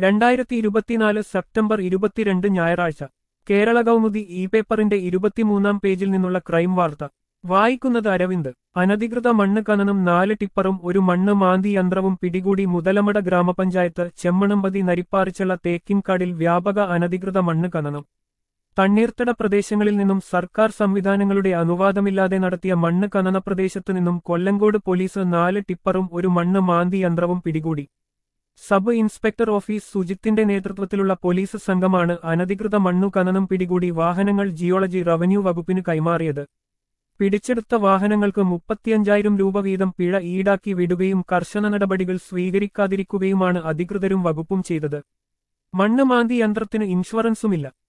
രണ്ടായിരത്തി ഇരുപത്തിനാല് സെപ്റ്റംബർ ഇരുപത്തിരണ്ട് ഞായറാഴ്ച കേരള കൗമുദി ഇ പേപ്പറിന്റെ ഇരുപത്തിമൂന്നാം പേജിൽ നിന്നുള്ള ക്രൈം വാർത്ത വായിക്കുന്നത് അരവിന്ദ് അനധികൃത മണ്ണ് ഖനനം നാല് ടിപ്പറും ഒരു മണ്ണ് മാന്തി യന്ത്രവും പിടികൂടി മുതലമട ഗ്രാമപഞ്ചായത്ത് ചെമ്മണമ്പതി നരിപ്പാറിച്ചുള്ള തേക്കിൻകാടിൽ വ്യാപക അനധികൃത മണ്ണ് ഖനനം തണ്ണീർത്തട പ്രദേശങ്ങളിൽ നിന്നും സർക്കാർ സംവിധാനങ്ങളുടെ അനുവാദമില്ലാതെ നടത്തിയ മണ്ണ് ഖനന പ്രദേശത്തു നിന്നും കൊല്ലങ്കോട് പോലീസ് നാല് ടിപ്പറും ഒരു മണ്ണ് മാന്തി യന്ത്രവും പിടികൂടി സബ് ഇൻസ്പെക്ടർ ഓഫീസ് സുജിത്തിന്റെ നേതൃത്വത്തിലുള്ള പോലീസ് സംഘമാണ് അനധികൃത മണ്ണു ഖനനം പിടികൂടി വാഹനങ്ങൾ ജിയോളജി റവന്യൂ വകുപ്പിന് കൈമാറിയത് പിടിച്ചെടുത്ത വാഹനങ്ങൾക്ക് മുപ്പത്തിയഞ്ചായിരം രൂപ വീതം പിഴ ഈടാക്കി വിടുകയും കർശന നടപടികൾ സ്വീകരിക്കാതിരിക്കുകയുമാണ് അധികൃതരും വകുപ്പും ചെയ്തത് മണ്ണ് മാന്തി യന്ത്രത്തിന് ഇൻഷുറൻസുമില്ല